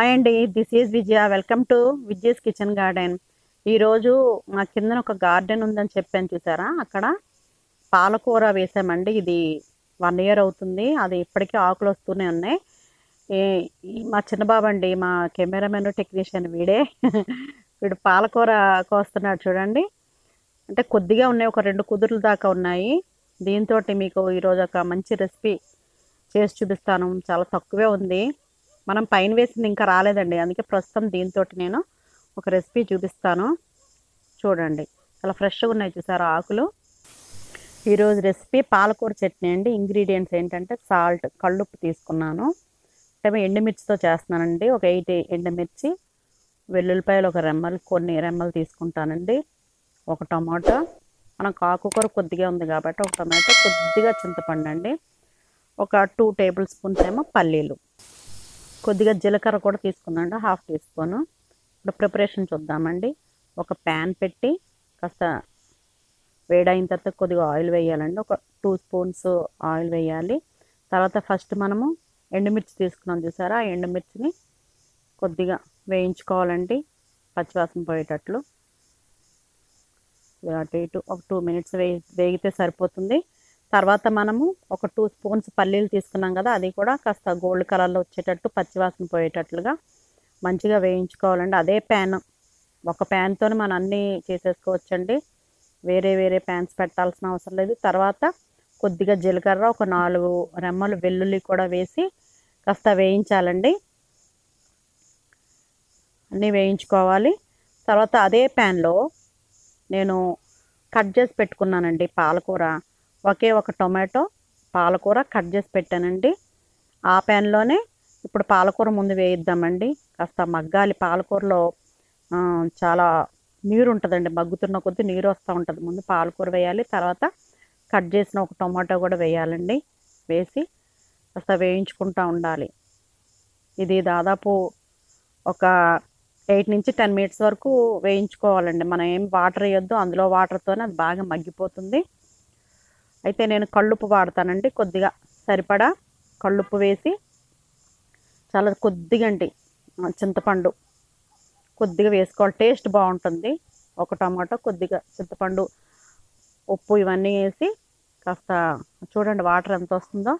hi అండి this is Vijaya welcome to Vijaya's kitchen garden ఈరోజు మా కింద ఒక గార్డెన్ ఉందని చెప్పాను చూసారా అక్కడ పాలకూర వేసామండి ఇది వన్ ఇయర్ అవుతుంది అది ఇప్పటికీ ఆకులు వస్తూనే ఉన్నాయి ఏ- ఈ మా చిన్నబాబు అండి మా కెమెరామెన్ టెక్నీషియన్ వీడే వీడు పాలకూర కోస్తున్నాడు చూడండి అంటే కొద్దిగా ఉన్నాయి ఒక రెండు కుదురుల దాకా ఉన్నాయి దీంతో మీకు ఈరోజు ఒక మంచి రెసిపీ చేసి చూపిస్తాను చాలా తక్కువే ఉంది మనం పైన వేసింది ఇంకా రాలేదండి అందుకే ప్రస్తుతం దీంతో నేను ఒక రెసిపీ చూపిస్తాను చూడండి చాలా ఫ్రెష్గా ఉన్నాయి చూసారా ఆకులు ఈరోజు రెసిపీ పాలకూర చట్నీ అండి ఇంగ్రీడియంట్స్ ఏంటంటే సాల్ట్ కళ్ళుప్పు తీసుకున్నాను అంటే ఎండుమిర్చితో చేస్తున్నానండి ఒక ఎయిట్ ఎండుమిర్చి వెల్లుల్లిపాయలు ఒక రెమ్మలు కొన్ని రెమ్మలు తీసుకుంటానండి ఒక టమాటో మనం కాకుకూర కొద్దిగా ఉంది కాబట్టి ఒక టమాటో కొద్దిగా చింతపండు అండి ఒక టూ టేబుల్ స్పూన్స్ ఏమో పల్లీలు కొద్దిగా జీలకర్ర కూడా తీసుకున్నాండి హాఫ్ టీ స్పూను ఇప్పుడు ప్రిపరేషన్ చూద్దామండి ఒక ప్యాన్ పెట్టి కాస్త వేడైన తర్వాత కొద్దిగా ఆయిల్ వేయాలండి ఒక టూ స్పూన్స్ ఆయిల్ వేయాలి తర్వాత ఫస్ట్ మనము ఎండుమిర్చి తీసుకున్నాం చూసారా ఆ ఎండుమిర్చిని కొద్దిగా వేయించుకోవాలండి పచ్చివాసన పోయేటట్లు ఇలా అటు ఇటు ఒక టూ మినిట్స్ వే వేగితే సరిపోతుంది తర్వాత మనము ఒక టూ స్పూన్స్ పల్లీలు తీసుకున్నాం కదా అది కూడా కాస్త గోల్డ్ కలర్లో వచ్చేటట్టు పచ్చివాసన పోయేటట్లుగా మంచిగా వేయించుకోవాలండి అదే ప్యాన్ ఒక ప్యాన్తో మనం అన్నీ చేసేసుకోవచ్చండి వేరే వేరే ప్యాన్స్ పెట్టాల్సిన అవసరం లేదు తర్వాత కొద్దిగా జీలకర్ర ఒక నాలుగు రెమ్మలు వెల్లుల్లి కూడా వేసి కాస్త వేయించాలండి అన్నీ వేయించుకోవాలి తర్వాత అదే ప్యాన్లో నేను కట్ చేసి పెట్టుకున్నానండి పాలకూర ఒకే ఒక టొమాటో పాలకూర కట్ చేసి పెట్టానండి ఆ ప్యాన్లోనే ఇప్పుడు పాలకూర ముందు వేయిద్దామండి కాస్త మగ్గాలి పాలకూరలో ఆ, చాలా నీరు ఉంటుందండి మగ్గుతున్న కొద్దీ నీరు వస్తూ ఉంటుంది ముందు పాలకూర వేయాలి తర్వాత కట్ చేసిన ఒక టొమాటో కూడా వేయాలండి వేసి కాస్త వేయించుకుంటూ ఉండాలి ఇది దాదాపు ఒక ఎయిట్ నుంచి టెన్ మినిట్స్ వరకు వేయించుకోవాలండి మనం ఏం వాటర్ వేయొద్దు అందులో వాటర్తోనే అది బాగా మగ్గిపోతుంది అయితే నేను కళ్ళుప్పు వాడతానండి కొద్దిగా సరిపడా కళ్ళుప్పు వేసి చాలా కొద్దిగా అండి ఆ, చింతపండు కొద్దిగా వేసుకోవాలి టేస్ట్ బాగుంటుంది ఒక టమాటో కొద్దిగా చింతపండు ఉప్పు ఇవన్నీ వేసి కాస్త చూడండి వాటర్ ఎంత వస్తుందో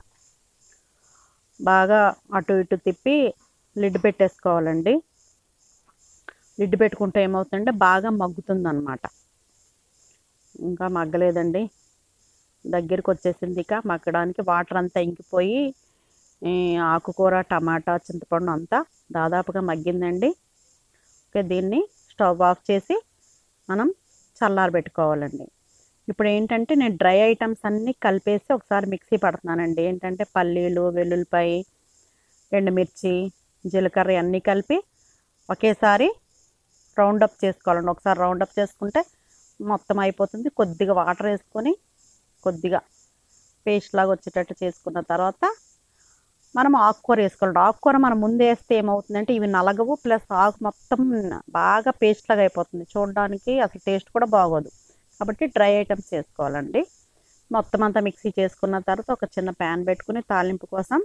బాగా అటు ఇటు తిప్పి లిడ్ పెట్టేసుకోవాలండి లిడ్ పెట్టుకుంటే ఏమవుతుందంటే బాగా మగ్గుతుంది అనమాట ఇంకా మగ్గలేదండి దగ్గరికి వచ్చేసింది ఇక మగ్గడానికి వాటర్ అంతా ఇంకిపోయి ఈ ఆకుకూర టమాటా చింతపండు అంతా దాదాపుగా మగ్గిందండి ఓకే దీన్ని స్టవ్ ఆఫ్ చేసి మనం చల్లారబెట్టుకోవాలండి ఇప్పుడు ఏంటంటే నేను డ్రై ఐటమ్స్ అన్నీ కలిపేసి ఒకసారి మిక్సీ పడుతున్నానండి ఏంటంటే పల్లీలు వెల్లుల్లిపాయ ఎండుమిర్చి జీలకర్ర అన్నీ కలిపి ఒకేసారి రౌండ్ అప్ చేసుకోవాలండి ఒకసారి రౌండ్ అప్ చేసుకుంటే మొత్తం అయిపోతుంది కొద్దిగా వాటర్ వేసుకొని కొద్దిగా పేస్ట్ లాగా వచ్చేటట్టు చేసుకున్న తర్వాత మనం ఆకుకూర వేసుకోవాలి ఆకుకూర మనం ముందు వేస్తే ఏమవుతుందంటే ఇవి నలగవు ప్లస్ ఆకు మొత్తం బాగా పేస్ట్ లాగా అయిపోతుంది చూడడానికి అసలు టేస్ట్ కూడా బాగోదు కాబట్టి డ్రై ఐటమ్స్ చేసుకోవాలండి మొత్తం అంతా మిక్సీ చేసుకున్న తర్వాత ఒక చిన్న ప్యాన్ పెట్టుకుని తాలింపు కోసం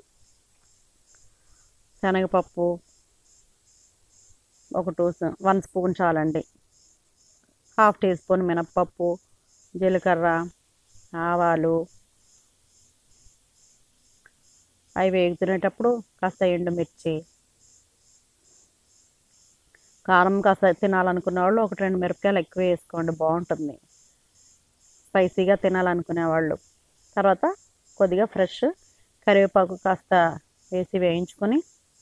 శనగపప్పు ఒక టూ వన్ స్పూన్ చాలండి హాఫ్ టీ స్పూన్ మినప్పప్పు జీలకర్ర ఆవాలు అవి వేగుతునేటప్పుడు కాస్త ఎండుమిర్చి కారం కాస్త తినాలనుకునే వాళ్ళు ఒకటి రెండు మిరపకాయలు ఎక్కువ వేసుకోండి బాగుంటుంది స్పైసీగా తినాలనుకునే వాళ్ళు తర్వాత కొద్దిగా ఫ్రెష్ కరివేపాకు కాస్త వేసి వేయించుకొని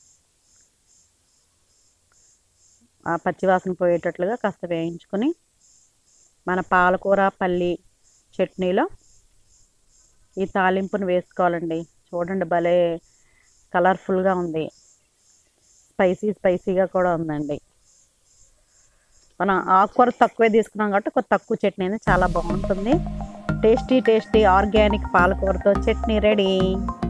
ఆ పచ్చివాసన పోయేటట్లుగా కాస్త వేయించుకొని మన పాలకూర పల్లి చట్నీలో ఈ తాలింపును వేసుకోవాలండి చూడండి భలే కలర్ఫుల్గా ఉంది స్పైసీ స్పైసీగా కూడా ఉందండి మనం ఆకుకూర తక్కువే తీసుకున్నాం కాబట్టి కొంచెం తక్కువ చట్నీ అనేది చాలా బాగుంటుంది టేస్టీ టేస్టీ ఆర్గానిక్ పాలకూరతో చట్నీ రెడీ